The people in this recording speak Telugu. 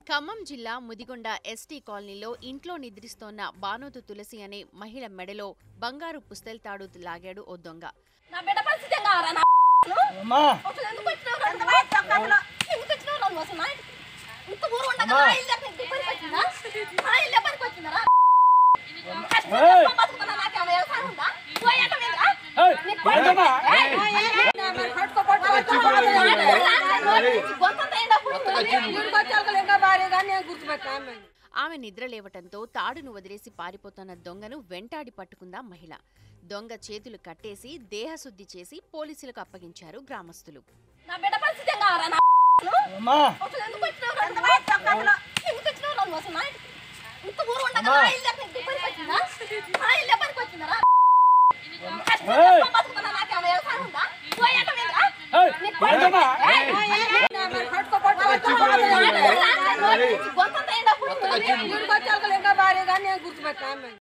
ఖమ్మం జిల్లా ముదిగొండ ఎస్టీ కాలనీలో ఇంట్లో నిద్రిస్తోన్న బానోతు తులసి అనే మహిళ మెడలో బంగారు పుస్తెల్ తాడు లాగాడు ఓ దొంగ నా బిడ్డ పరిస్థితి ఏం కావాలా నా అమ్మా అసలు ఎందుకు వచ్చినావు రా? ఎంత వయసు తక్కువ? ఎందుకు వచ్చినావు రా నువ్వు అసలు నా ఇంటికి? ఇంత ఊరు ఉండగా అమ్మా. నా ఇల్లు ఎక్కడ నీకు పనికి వచ్చిందా? నా ఇల్లు పనికి వచ్చిందా రా? కష్టం ఏయ్. చేసుకొని బతుకుతున్నా నాకేమైనా వ్యవసాయం ఉందా? పోయేటం ఏందిరా? ఏయ్, నీకు ఏంటమ్మా? ఏయ్, ఏయ్, పట్టుకో, పట్టుకో, పట్టుకో. గొంతంతా ఏంటో పుడుతుంది. ఆమె నిద్రలేవటంతో తాడును వదిలేసి పారిపోతున్న దొంగను వెంటాడి పట్టుకుందా మహిళ దొంగ చేతులు కట్టేసి దేహశుద్ధి చేసి పోలీసులకు అప్పగించారు గ్రామస్తులు నా బిడ్డ పరిస్థితి ఏం కావాలా నా అమ్మా అసలు ఎందుకు వచ్చినావు రా? ఎంత వయసు తక్కువ? ఎందుకు వచ్చినావు రా నువ్వు అసలు నా ఇంటికి? ఇంత ఊరు ఉండగా అమ్మా. నా ఇల్లు ఎక్కడ నీకు పనికి వచ్చిందా? నా ఇల్లే పనికి వచ్చిందా రా? కష్టం ఏయ్. చేసుకొని బతుకుతున్నా నాకేమైనా వ్యవసాయం ఉందా? పోయేటం ఏందిరా? ఏయ్, ఏంటమ్మా? పట్టుకో, పట్టుకో, పట్టుకో. గొంతంతా ఏంటో పుడుతుంది.